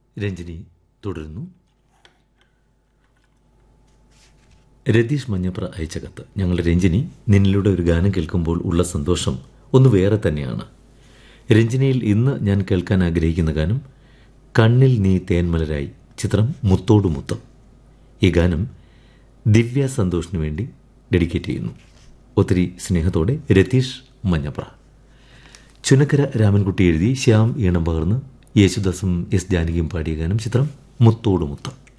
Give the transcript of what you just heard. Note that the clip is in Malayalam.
രഞ്ജിനി തുടരുന്നു രതീഷ് മഞ്ഞപ്ര അയച്ച കത്ത് ഞങ്ങളുടെ രഞ്ജിനി നിന്നിലൂടെ ഒരു ഗാനം കേൾക്കുമ്പോൾ ഉള്ള സന്തോഷം ഒന്ന് വേറെ തന്നെയാണ് രഞ്ജിനിയിൽ ഇന്ന് ഞാൻ കേൾക്കാൻ ആഗ്രഹിക്കുന്ന ഗാനം കണ്ണിൽ നീ തേന്മലരായി ചിത്രം മുത്തോടു മുത്തം ഈ ഗാനം ദിവ്യ സന്തോഷിന് വേണ്ടി ഡെഡിക്കേറ്റ് ചെയ്യുന്നു ഒത്തിരി സ്നേഹത്തോടെ രതീഷ് മഞ്ഞപ്ര ചുനക്കര രാമൻകുട്ടി എഴുതി ശ്യാം ഈണം പകർന്ന് യേശുദാസും എസ് ജാനകിയും പാടിയ ഗാനം ചിത്രം മുത്തോടു മുത്തം